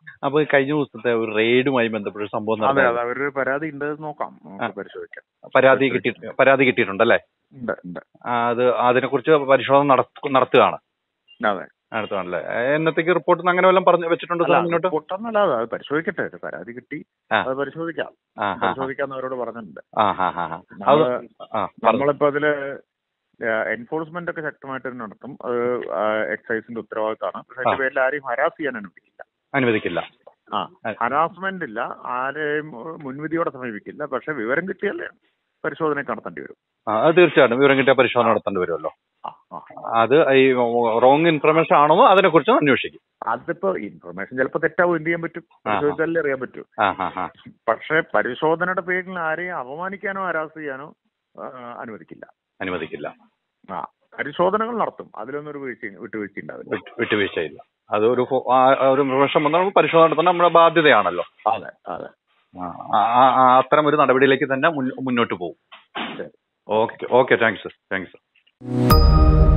അപ്പൊ ഈ കഴിഞ്ഞ ദിവസത്തെ ഒരു റെയ്ഡുമായി ബന്ധപ്പെട്ട ഒരു സംഭവം അതെ നടന്നു അതെ അവരൊരു പരാതി ഉണ്ട് നോക്കാം നമുക്ക് പരിശോധിക്കാം പരാതി കിട്ടി പരാതി കിട്ടിയിട്ടുണ്ടല്ലേ ഉണ്ട് ഉണ്ട് ആ, അത് അതിനെ കുറിച്ച് പരിശോധന നടത്തു- നടത്തുകയാണ് അതെ നടത്തുകയാണല്ലേ എന്നത്തേക്ക് റിപ്പോർട്ട് അങ്ങനെ വല്ലതും പറഞ്ഞു വെച്ചിട്ടുണ്ടോ സാർ മുന്നോട്ട് പൊട്ടെന്നല്ല അത് പരിശോധിക്കട്ടെ ഒരു പരാതി കിട്ടി ആ. അത് പരിശോധിക്കാം ആ ആ പരിശോധിക്കാന്ന് അവരോട് പറഞ്ഞിട്ടുണ്ട് ആ ആ ആ ആ. അത് നമ്മള് ആ പറഞ്ഞു നമ്മളിപ്പോ അതില് എൻഫോഴ്സ്മെന്റ് ഒക്കെ ശക്തമായിട്ട് തന്നെ നടത്തും അത് എക്സൈസിന്റെ ഉത്തരവാദിത്തമാണ് പക്ഷെ അതിന്റെ ആ. പേരിൽ ആരെയും ഹരാസ് ചെയ്യാൻ അനുവദിക്കില്ല അനുവദിക്കില്ല ആ ആ. ഹരാസ്മെന്റ് ഇല്ല ആരെയും മുൻവിധിയോടെ സമീപിക്കില്ല പക്ഷെ വിവരം കിട്ടിയാൽ പരിശോധന നടത്തേണ്ടി വരും ആ അത് തീർച്ചയായിട്ടും വിവരം കിട്ടിയ പരിശോധന നടത്തേണ്ടി വരുമല്ലോ ആ, ആ. അത് ഈ റോങ് ഇൻഫർമേഷൻ ആണോ അതിനെ കുറിച്ച് അന്വേഷിക്കും അതിപ്പോ ഇൻഫർമേഷൻ ചിലപ്പോ തെറ്റാവും എന്ത് ചെയ്യാൻ പറ്റും പരിശോധിച്ചാലേ അറിയാൻ പറ്റൂ ആ ആ ആ പക്ഷെ പരിശോധനയുടെ പേരിൽ ആരെയും അപമാനിക്കാനോ ഹരാസ് ചെയ്യാനോ ആ, അനുവദിക്കില്ല അനുവദിക്കില്ല ആ പരിശോധനകൾ നടത്തും അതിലൊന്നും ഒരു വീഴ്ച വിട്ടുവീഴ്ച ഉണ്ടാവില്ല വിട്ട്- വിട്ടുവീഴ്ചയില്ല അത് ഒരു ഫോ- ആ ആ ഒരു പ്രശ്നം വന്നാൽ നമ്മൾ പരിശോധന നടത്തുന്നത് നമ്മുടെ ബാധ്യതയാണല്ലോ അതെ അതെ ആ, ആ, ആ, ആ, അത്തരം ഒരു നടപടിയിലേക്ക് തന്നെ മുൻ- മുന്നോട്ട് പോകും ശരി ഓക്കെ ഓക്കെ താങ്ക്സ് താങ്ക്സ്